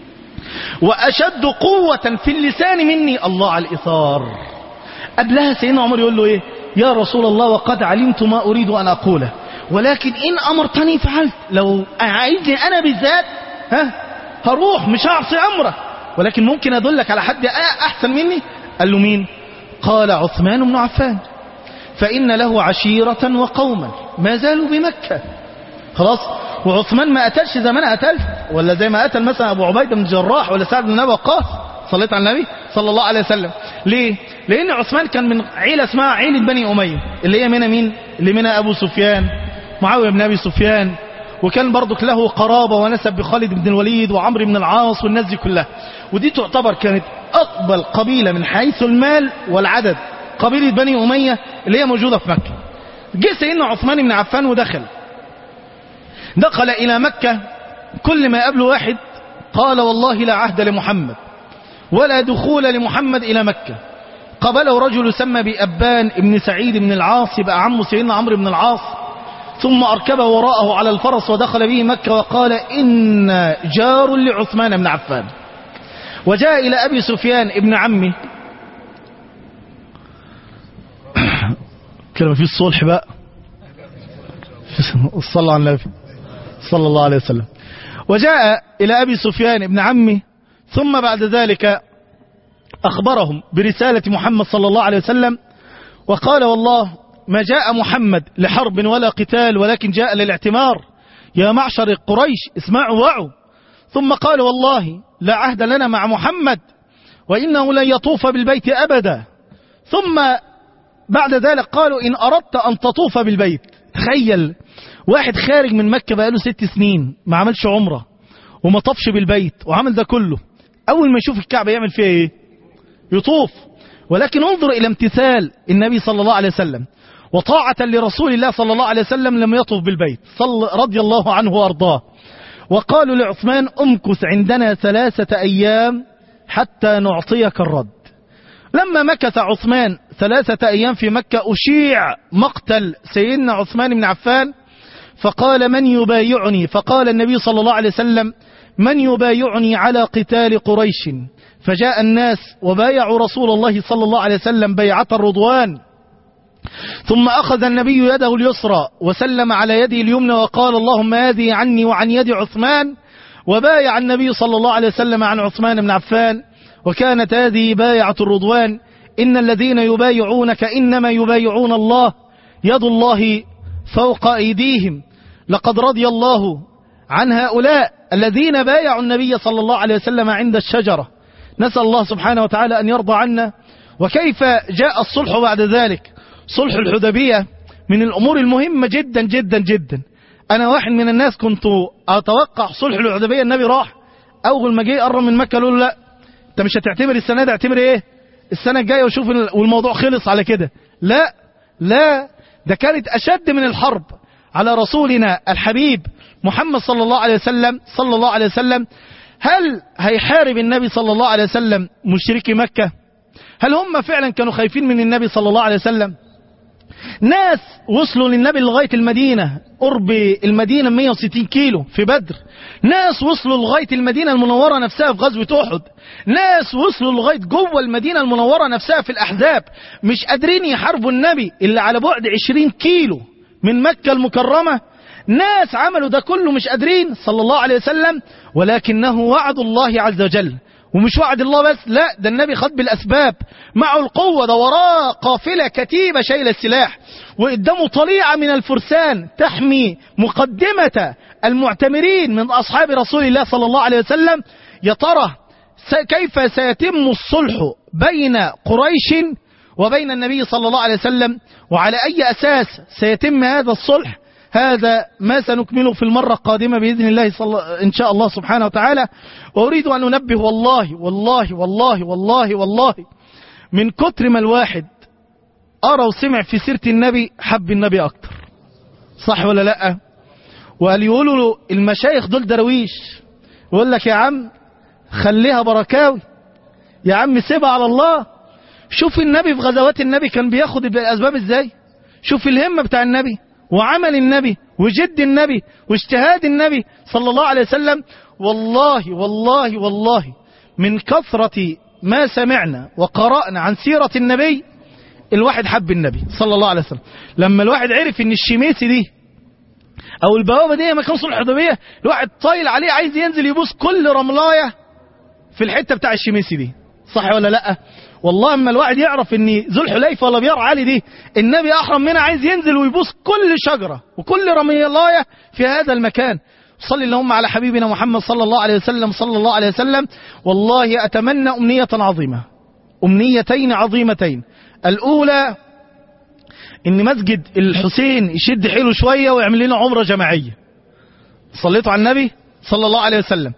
واشد قوه في اللسان مني الله على الاثار قبلها سيدنا عمر يقول له ايه يا رسول الله وقد علمت ما اريد ان اقوله ولكن ان امرتني فعلت لو عايزني انا بالذات ها هروح مش هعصي امرك ولكن ممكن ادلك على حد احسن مني قال له مين قال عثمان بن عفان فان له عشيره وقوما ما زالوا بمكه خلاص وعثمان ما قتلش زي ما انا قتلت ولا زي ما قتل مثلا ابو عبيده بن الجراح ولا سعد بن ابي وقاص صليت على النبي صلى الله عليه وسلم ليه لان عثمان كان من عيله اسمها عيله بني اميه اللي هي منها مين اللي منها ابو سفيان معاويه بن ابي سفيان وكان برضك له قرابة ونسب بخالد بن الوليد وعمرو بن العاص والناس دي كلها ودي تعتبر كانت أقبل قبيلة من حيث المال والعدد قبيلة بني أمية اللي هي موجودة في مكة جه سيدنا عثمان بن عفان ودخل دخل إلى مكة كل ما يقابله واحد قال والله لا عهد لمحمد ولا دخول لمحمد إلى مكة قبله رجل يسمى بأبان ابن سعيد بن العاص يبقى عمه سيدنا عمرو بن العاص ثم أركب وراءه على الفرس ودخل به مكة وقال إن جار لعثمان بن عفان وجاء إلى أبي سفيان ابن عمه كلمة في الصلح بقى صلى على النبي صلى الله عليه وسلم وجاء إلى أبي سفيان ابن عمه ثم بعد ذلك أخبرهم برسالة محمد صلى الله عليه وسلم وقال والله ما جاء محمد لحرب ولا قتال ولكن جاء للاعتمار يا معشر قريش اسمعوا وعوا ثم قال والله لا عهد لنا مع محمد وإنه لن يطوف بالبيت أبدا ثم بعد ذلك قالوا إن أردت أن تطوف بالبيت تخيل واحد خارج من مكة بقاله ست سنين ما عملش عمرة وما طفش بالبيت وعمل ده كله أول ما يشوف الكعبة يعمل فيها إيه يطوف ولكن انظر إلى امتثال النبي صلى الله عليه وسلم وطاعة لرسول الله صلى الله عليه وسلم لم يطف بالبيت صل رضي الله عنه وارضاه وقالوا لعثمان امكث عندنا ثلاثة أيام حتى نعطيك الرد لما مكث عثمان ثلاثة أيام في مكة أشيع مقتل سيدنا عثمان بن عفان فقال من يبايعني فقال النبي صلى الله عليه وسلم من يبايعني على قتال قريش فجاء الناس وبايعوا رسول الله صلى الله عليه وسلم بيعة الرضوان ثم أخذ النبي يده اليسرى وسلم على يده اليمنى وقال اللهم هذه عني وعن يد عثمان وبايع النبي صلى الله عليه وسلم عن عثمان بن عفان وكانت هذه بايعة الرضوان إن الذين يبايعونك إنما يبايعون الله يد الله فوق أيديهم لقد رضي الله عن هؤلاء الذين بايعوا النبي صلى الله عليه وسلم عند الشجرة نسأل الله سبحانه وتعالى أن يرضى عنا وكيف جاء الصلح بعد ذلك صلح الحدبية من الأمور المهمة جدا جدا جدا أنا واحد من الناس كنت أتوقع صلح الحديبية النبي راح أول ما جه قرب من مكة قالوا له لا أنت مش هتعتبر السنة دي اعتبر إيه السنة الجاية وشوف ال- والموضوع خلص على كده لا لا ده كانت أشد من الحرب على رسولنا الحبيب محمد صلى الله عليه وسلم صلى الله عليه وسلم هل هيحارب النبي صلى الله عليه وسلم مشركي مكة هل هم فعلا كانوا خايفين من النبي صلى الله عليه وسلم ناس وصلوا للنبي لغاية المدينة قرب المدينة 160 كيلو في بدر ناس وصلوا لغاية المدينة المنورة نفسها في غزوة أحد ناس وصلوا لغاية جوه المدينة المنورة نفسها في الأحزاب مش قادرين يحاربوا النبي اللي على بعد 20 كيلو من مكة المكرمة ناس عملوا ده كله مش قادرين صلى الله عليه وسلم ولكنه وعد الله عز وجل ومش وعد الله بس لا ده النبي خد بالأسباب معه القوة ده وراه قافلة كتيبة شايلة السلاح وقدامه طليعة من الفرسان تحمي مقدمة المعتمرين من أصحاب رسول الله صلى الله عليه وسلم يا ترى س- كيف سيتم الصلح بين قريش وبين النبي صلى الله عليه وسلم وعلى أي أساس سيتم هذا الصلح هذا ما سنكمله في المرة القادمة بإذن الله صلى إن شاء الله سبحانه وتعالى وأريد أن أنبه والله والله والله والله والله من كتر ما الواحد أرى وسمع في سيرة النبي حب النبي أكتر صح ولا لأ وقال يقولوا له المشايخ دول درويش يقول لك يا عم خليها بركاوي يا عم سيبها على الله شوف النبي في غزوات النبي كان بياخد الأسباب ازاي شوف الهمة بتاع النبي وعمل النبي وجد النبي واجتهاد النبي صلى الله عليه وسلم والله والله والله من كثرة ما سمعنا وقرأنا عن سيرة النبي الواحد حب النبي صلى الله عليه وسلم لما الواحد عرف ان الشميسي دي او البوابة دي مكان صلح الحديبية الواحد طايل عليه عايز ينزل يبوس كل رملاية في الحتة بتاع الشميسي دي صح ولا لا والله اما الواحد يعرف ان ذو الحليفه ولا بيار علي دي النبي احرم منها عايز ينزل ويبوس كل شجره وكل رميلايه في هذا المكان صلي اللهم على حبيبنا محمد صلى الله عليه وسلم صلى الله عليه وسلم والله اتمنى امنيه عظيمه امنيتين عظيمتين الاولى ان مسجد الحسين يشد حيله شويه ويعمل لنا عمره جماعيه صليتوا على النبي صلى الله عليه وسلم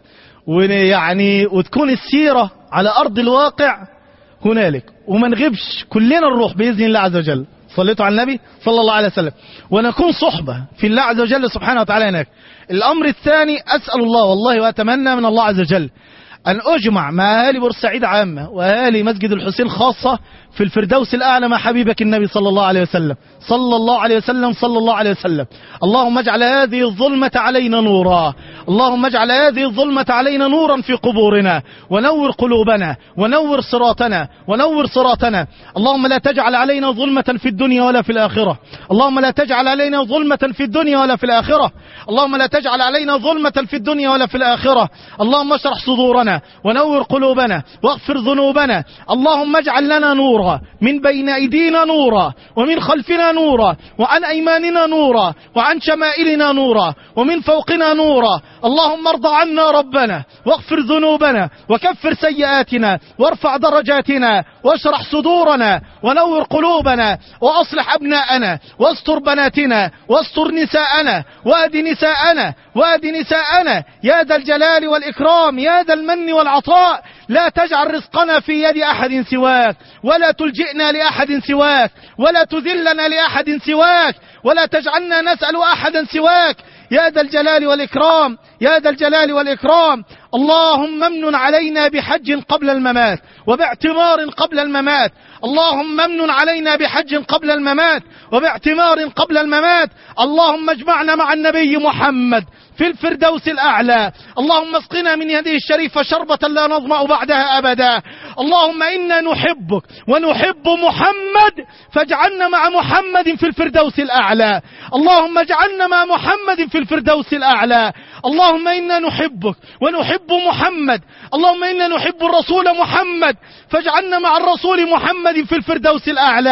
ويعني وتكون السيره على ارض الواقع هنالك وما نغيبش كلنا نروح باذن الله عز وجل صليتوا على النبي صلى الله عليه وسلم ونكون صحبه في الله عز وجل سبحانه وتعالى هناك الامر الثاني اسال الله والله واتمنى من الله عز وجل أن أجمع مع أهالي بورسعيد عامة وأهالي مسجد الحسين خاصة في الفردوس الأعلى مع حبيبك النبي صلى الله عليه وسلم صلى الله عليه وسلم صلى الله عليه وسلم اللهم اجعل هذه الظلمة علينا نورا اللهم اجعل هذه الظلمة علينا نورا في قبورنا ونور قلوبنا ونور صراطنا ونور صراطنا اللهم لا تجعل علينا ظلمة في الدنيا ولا في الآخرة اللهم لا تجعل علينا ظلمة في الدنيا ولا في الآخرة اللهم لا تجعل علينا ظلمة في الدنيا ولا في الآخرة اللهم اشرح صدورنا ونور قلوبنا واغفر ذنوبنا اللهم اجعل لنا نورا من بين أيدينا نورا ومن خلفنا نورا وعن أيماننا نورا وعن شمائلنا نورا ومن فوقنا نورا اللهم ارض عنا ربنا واغفر ذنوبنا وكفر سيئاتنا وارفع درجاتنا واشرح صدورنا ونور قلوبنا واصلح ابناءنا واستر بناتنا واستر نساءنا واد نساءنا واد نساءنا يا ذا الجلال والاكرام يا ذا المن والعطاء لا تجعل رزقنا في يد احد سواك ولا تلجئنا لاحد سواك ولا تذلنا لاحد سواك ولا تجعلنا نسال احدا سواك يا ذا الجلال والإكرام يا ذا الجلال والإكرام اللهم امن علينا بحج قبل الممات وباعتمار قبل الممات اللهم امن علينا بحج قبل الممات وباعتمار قبل الممات اللهم اجمعنا مع النبي محمد في الفردوس الأعلى اللهم اسقنا من يده الشريفة شربة لا نظمأ بعدها أبدا اللهم إنا نحبك ونحب محمد فاجعلنا مع محمد في الفردوس الأعلى اللهم اجعلنا مع محمد في الفردوس الأعلى اللهم إنا نحبك ونحب محمد اللهم إنا نحب الرسول محمد فاجعلنا مع الرسول محمد في الفردوس الأعلى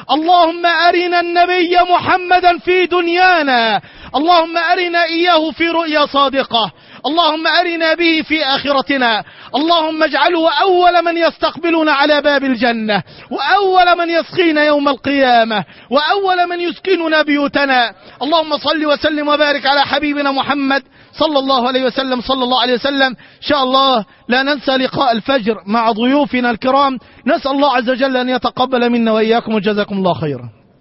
اللهم أرنا النبي محمدا في دنيانا اللهم أرنا إياه في رؤيا صادقة اللهم أرنا به في آخرتنا اللهم اجعله أول من يستقبلنا على باب الجنة وأول من يسقينا يوم القيامة وأول من يسكننا بيوتنا اللهم صل وسلم وبارك على حبيبنا محمد صلى الله عليه وسلم صلى الله عليه وسلم إن شاء الله لا ننسى لقاء الفجر مع ضيوفنا الكرام نسأل الله عز وجل أن يتقبل منا وإياكم وجزاكم الله خيرا